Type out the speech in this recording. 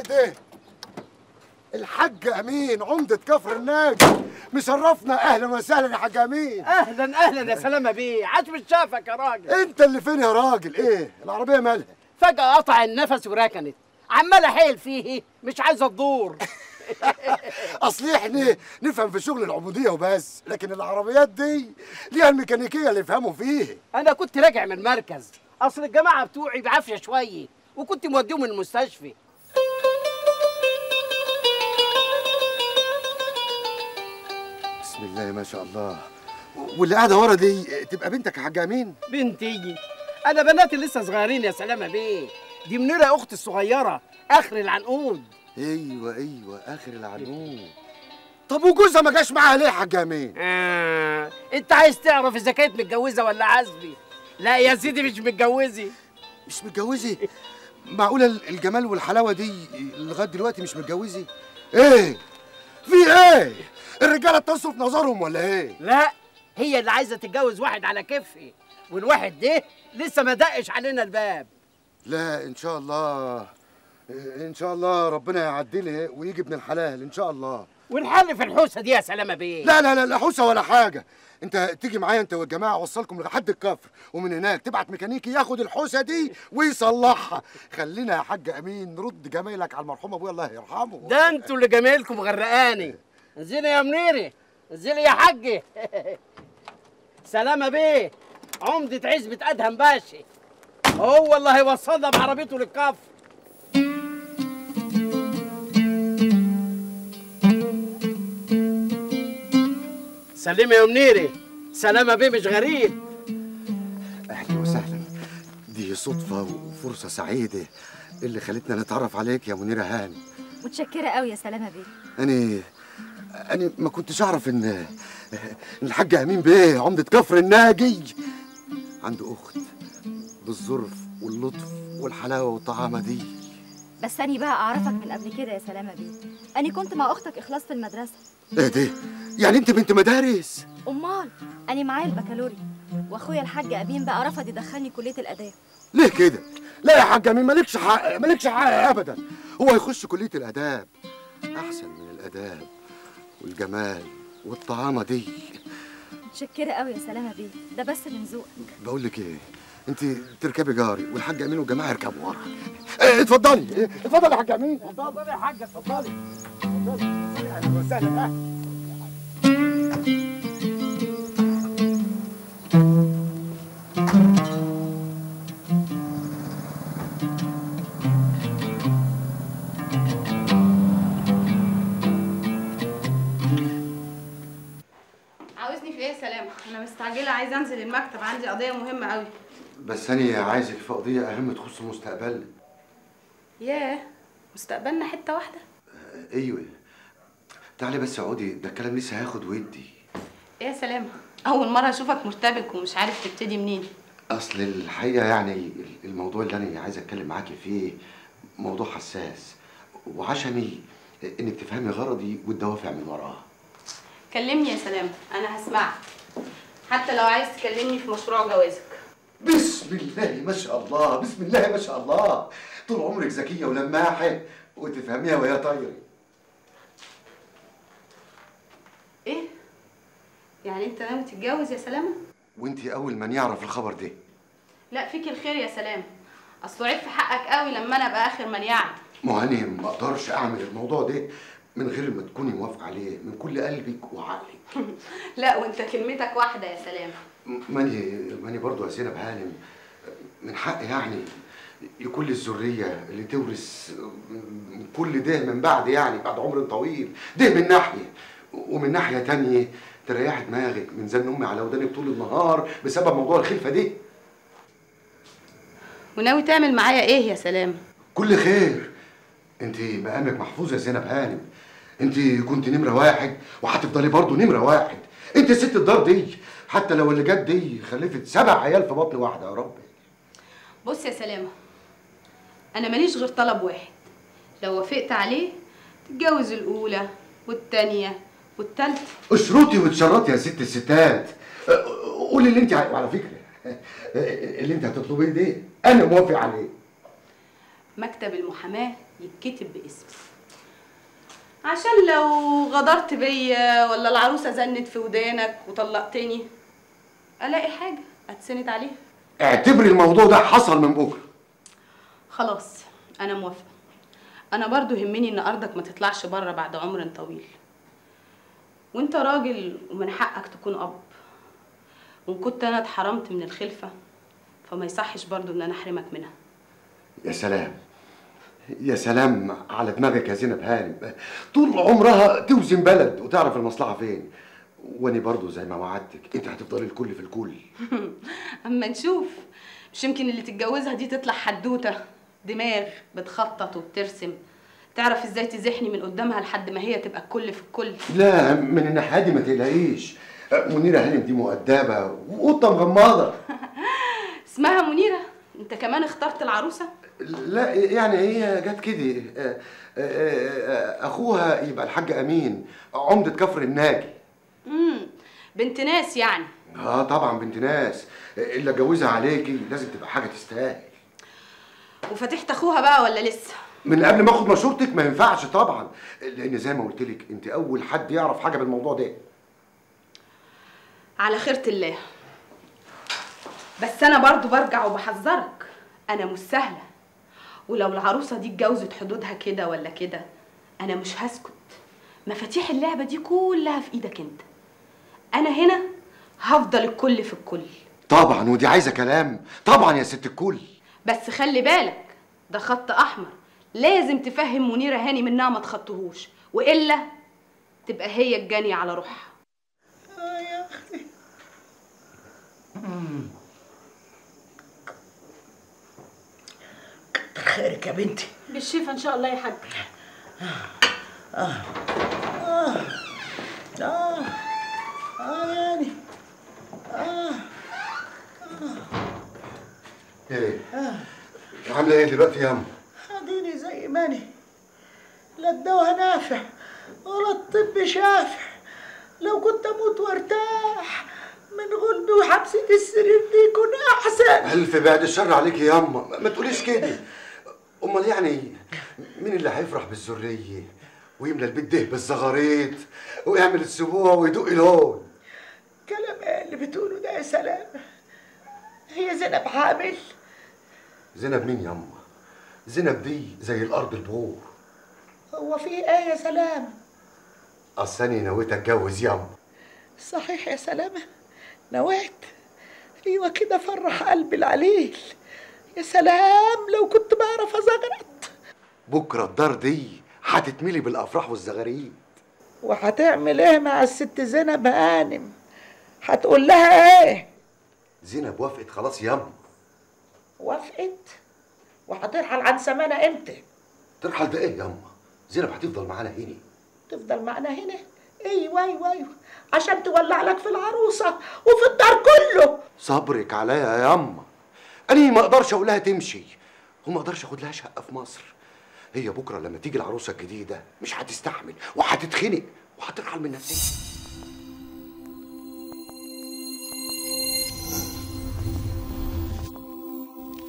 ده الحاج امين عمدة كفر الناجي مشرفنا اهلا وسهلا يا حاج امين اهلا اهلا يا سلامه بيه عاش مش شافك يا راجل انت اللي فين يا راجل ايه العربيه مالها فجاه قطع النفس وركنت عمال احيل فيه مش عايزه تدور اصل احنا نفهم في شغل العبوديه وبس لكن العربيات دي ليها الميكانيكيه اللي يفهموا فيه انا كنت راجع من المركز اصل الجماعه بتوعي بعافيه شويه وكنت موديهم المستشفى بسم الله ما شاء الله واللي قاعده ورا دي تبقى بنتك يا حاج امين بنتي انا بناتي لسه صغيرين يا سلامه بيه دي منيره اختي الصغيره اخر العنقود ايوه ايوه اخر العنقود طب وجوزها ما جاش معاها ليه يا حاج امين آه. انت عايز تعرف اذا كانت متجوزه ولا عزبي لا يا سيدي مش متجوزه مش متجوزه معقوله الجمال والحلاوه دي لغايه دلوقتي مش متجوزه ايه في ايه الرجاله بتصرف نظرهم ولا ايه لا هي اللي عايزه تتجوز واحد على كفي والواحد ده لسه ما دقش علينا الباب لا ان شاء الله ان شاء الله ربنا يعدلها ويجي ابن الحلال ان شاء الله والحل في الحوسه دي يا سلامه بيه لا لا لا لا حوسه ولا حاجه انت تيجي معايا انت والجماعه اوصلكم لحد الكفر ومن هناك تبعت ميكانيكي ياخد الحوسه دي ويصلحها خلينا يا حاج امين نرد جمايلك على المرحوم ابويا الله يرحمه ده انتوا اللي جمايلكم غرقاني انزلي يا منيري انزلي يا حاجي سلامة بيه عمدة عزبة أدهم باشا هو اللي هيوصلنا بعربيته للكفر سلمي يا منيري سلامة بيه مش غريب اهلا وسهلا دي صدفه وفرصه سعيده اللي خلتنا نتعرف عليك يا منيره هاني متشكرة قوي يا سلامة بيه أنا أنا ما كنتش أعرف إن إن الحاج أمين بيه عمدة كفر الناجي عنده أخت بالظرف واللطف والحلاوة والطعامة دي بس أني بقى أعرفك من قبل كده يا سلامة بيه أني كنت مع أختك إخلاص في المدرسة إيه ده؟ يعني أنت بنت مدارس؟ أمال أني معايا البكالوري وأخويا الحاج أمين بقى رفض يدخلني كلية الآداب ليه كده؟ لا يا حاج أمين مالكش حق مالكش حق أبدا هو يخش كلية الآداب أحسن من الآداب والجمال والطعامة دي متشكرة قوي يا سلامة بيه ده بس من ذوقك بقول لك إيه انت تركبي جاري والحاج امين والجماعه يركبوا ورا إيه، اتفضلي إيه، اتفضلي يا حاج امين اتفضلي يا حاجة اتفضلي اتفضلي اهلا وسهلا أهلا. عاوزني في ايه يا سلامة؟ أنا مستعجلة عايزة أنزل المكتب عندي قضية مهمة أوي. بس انا عايزك في قضيه اهم تخص مستقبلنا ياه مستقبلنا حتة واحدة؟ ايوه تعالي بس اقعدي ده الكلام لسه هياخد ودي إيه يا سلامة؟ أول مرة أشوفك مرتبك ومش عارف تبتدي منين. اصل الحقيقه يعني الموضوع اللي انا عايز اتكلم معاكي فيه موضوع حساس وعشمي انك تفهمي غرضي والدوافع من وراها كلمني يا سلامة أنا هسمعك. حتى لو عايز تكلمني في مشروع جوازك. بسم الله ما شاء الله بسم الله ما شاء الله طول عمرك ذكيه ولماحه وتفهميها وهي طايره إيه؟ يعني أنت ناوي تتجوز يا سلامة؟ وانت اول من يعرف الخبر ده لا فيك الخير يا سلامة. أصله عيب في حقك قوي لما أنا أبقى آخر من يعلم. ما هو انا ما اقدرش اعمل الموضوع ده من غير ما تكوني موافقه عليه من كل قلبك وعقلك لا وأنت كلمتك واحدة يا سلامة. ماني ماني برضه يا زينب هانم من حق يعني يكون لي الذريه اللي تورث كل ده من بعد يعني بعد عمر طويل ده من ناحيه ومن ناحيه تانية تريحي دماغك من زن امي على ودانك طول النهار بسبب موضوع الخلفه دي وناوي تعمل معايا إيه يا سلامة؟ كل خير انت مقامك محفوظ يا زينب هانم انت كنت نمره واحد وهتفضلي برضه نمره واحد انت ست الدار دي حتى لو اللي جت دي خلفت سبع عيال في بطن واحده يا رب بص يا سلامة أنا ماليش غير طلب واحد لو وافقت عليه تتجوز الأولى والتانية والتالتة اشرطي وتشرطي يا ست الستات اه، قولي اللي انت عاي- وعلى فكره اه، اللي انت هتطلبيه ده انا موافق عليه مكتب المحاماة يتكتب باسمي عشان لو غدرت بيا ولا العروسه زنت في ودانك وطلقتني الاقي حاجه اتسند عليها اعتبري الموضوع ده حصل من بكره خلاص انا موافقه انا برضو يهمني ان ارضك ما تطلعش بره بعد عمر طويل وانت راجل ومن حقك تكون اب وان كنت انا اتحرمت من الخلفه فما يصحش برضو ان انا احرمك منها يا سلام يا سلام على دماغك يا زينب هانم طول عمرها توزن بلد وتعرف المصلحه فين واني برضو زي ما وعدتك انت هتفضلي الكل في الكل اما نشوف مش يمكن اللي تتجوزها دي تطلع حدوته دماغ بتخطط وبترسم تعرف ازاي تزحني من قدامها لحد ما هي تبقى الكل في الكل لا من الناحيه دي ما تقلقيش منيره هانم دي مؤدبه وقطه مغمضه اسمها منيره انت كمان اخترت العروسه لا يعني هي جت كده آه، آه، آه، اخوها يبقى الحاج امين عمده كفر الناجي امم بنت ناس يعني اه طبعا بنت ناس اللي اتجوزها عليكي لازم تبقى حاجه تستاهل وفتحت اخوها بقى ولا لسه من قبل ما اخد مشورتك ما ينفعش طبعا لان زي ما قلت لك انت اول حد يعرف حاجه بالموضوع ده على خيرة الله بس انا برضو برجع وبحذرك انا مش سهله ولو العروسه دي اتجوزت حدودها كده ولا كده انا مش هسكت مفاتيح اللعبه دي كلها في ايدك انت انا هنا هفضل الكل في الكل طبعا ودي عايزه كلام طبعا يا ست الكل بس خلي بالك ده خط احمر لازم تفهم منيره هاني منها ما تخطهوش والا تبقى هي الجانيه على روحها آه يا أختي كتر خيرك يا بنتي بالشفا ان شاء الله يا حاج آه آه يعني آه ايه عامله ايه دلوقتي يا ام اديني زي ما أنا لا الدواء نافع ولا الطب شافع لو كنت اموت وارتاح من غلبي وحبسة السرير دي يكون احسن الف بعد الشر عليك يا اما ما تقوليش كده امال يعني مين اللي هيفرح بالذريه ويملى البيت ده بالزغاريط ويعمل السبوع ويدق الهون كلام ايه اللي بتقوله ده يا سلام هي زينب حامل زينب مين يا اما زينب دي زي الارض البور هو في ايه يا سلام اصلاني نويت اتجوز يا اما صحيح يا سلامة نويت ايوه كده فرح قلبي العليل يا سلام لو كنت بعرف ازغرط بكره الدار دي هتتملي بالافراح والزغاريد وهتعمل ايه مع الست زينب هانم هتقول لها ايه زينب وافقت خلاص يا اما وافقت وهترحل عن سمانة امتى ترحل ده ايه يا اما زينب هتفضل معانا هنا تفضل معنا هنا ايوه ايوه ايوه عشان تولع لك في العروسة وفي الدار كله صبرك عليا يا اما انا ما اقدرش اقول لها تمشي وما اقدرش اخد لها شقه في مصر هي بكره لما تيجي العروسه الجديده مش هتستحمل وهتتخنق وهترحل من نفسها